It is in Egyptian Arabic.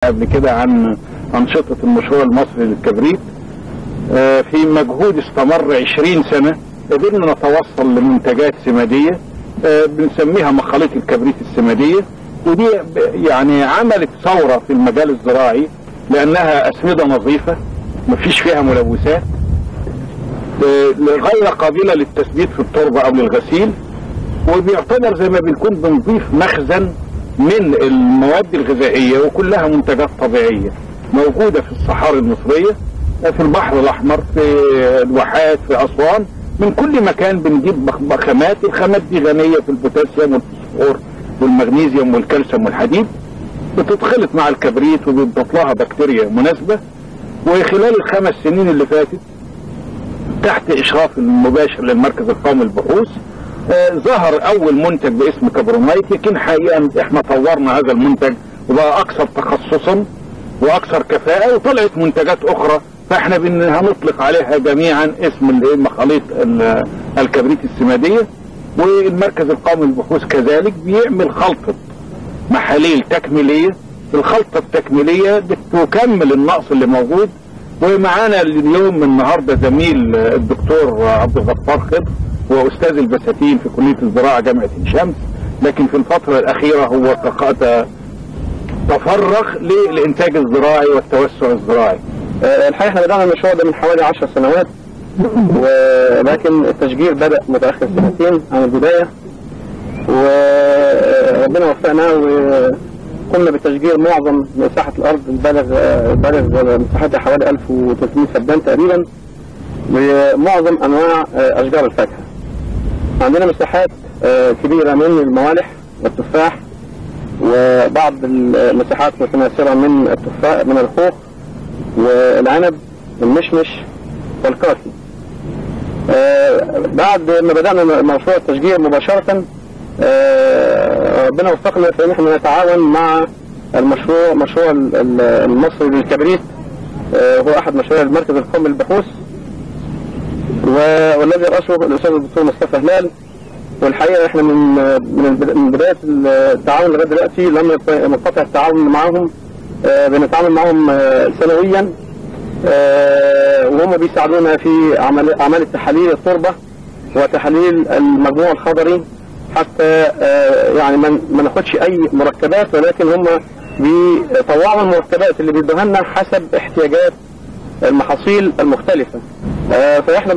قبل كده عن أنشطة المشروع المصري للكبريت آه، في مجهود استمر 20 سنة قدرنا نتوصل لمنتجات سمادية آه، بنسميها مخاليط الكبريت السمادية ودي ب- يعني عملت ثورة في المجال الزراعي لأنها أسمدة نظيفة مفيش فيها ملوثات آه، غير قابلة للتثبيت في التربة أو للغسيل وبيعتبر زي ما بنكون بنضيف مخزن من المواد الغذائية وكلها منتجات طبيعية موجودة في الصحاري المصرية في البحر الأحمر في الواحات في أسوان من كل مكان بنجيب بخ- بخامات الخامات دي غنية في البوتاسيوم والفوسفور والمغنيسيوم والكالسيوم والحديد بتتخلط مع الكبريت وبيضاف لها بكتيريا مناسبة وخلال الخمس سنين اللي فاتت تحت اشراف المباشر للمركز القومي للبحوث آه، ظهر اول منتج باسم كبرونايت لكن حقيقه احنا طورنا هذا المنتج وبقى اكثر تخصصا واكثر كفاءه وطلعت منتجات اخرى فاحنا بن- هنطلق عليها جميعا اسم الايه مخاليط ال- الكبريت السماديه والمركز القومي للبحوث كذلك بيعمل خلطه محاليل تكميليه الخلطه التكميليه بتكمل النقص اللي موجود ومعانا اليوم النهارده زميل آه، الدكتور عبد الغفار خضر هو استاذ البساتين في كليه الزراعه جامعه عين شمس لكن في الفتره الاخيره هو تق- تفرغ للانتاج الزراعي والتوسع الزراعي آه، الحقيقة احنا بدأنا المشروع ده من حوالي 10 سنوات ولكن التشجير بدأ متأخر سنتين عن البداية وربنا وفقنا وقمنا بتشجير معظم مساحة الأرض البالغ آه، بالغ مساحتها حوالي 1300 فدان تقريبا ومعظم أنواع آه، أشجار الفاكهة عندنا مساحات آه، كبيرة من الموالح والتفاح وبعض المساحات متناثرة من التفاح من الخوخ والعنب والمشمش والكاكي آه، بعد ما بدأنا مشروع التشجير مباشرة آه، ربنا وفقنا في ان احنا نتعاون مع المشروع مشروع ال- ال- المصري للكبريت آه، هو احد مشاريع المركز القومي للبحوث و- والذي رأسه الاستاذ الدكتور مصطفى هلال والحقيقه احنا من من البدا- من بدايه التعاون لغايه دلوقتي لم يط- ينقطع التعاون معهم آه، بنتعامل معهم آه، سنويا آه، وهم بيساعدونا في عمل اعمال تحاليل التربه وتحاليل المجموع الخضري حتى آه، يعني ما ما ناخدش اي مركبات ولكن هم بيطوعوا المركبات اللي بيدوها لنا حسب احتياجات المحاصيل المختلفه آه، فاحنا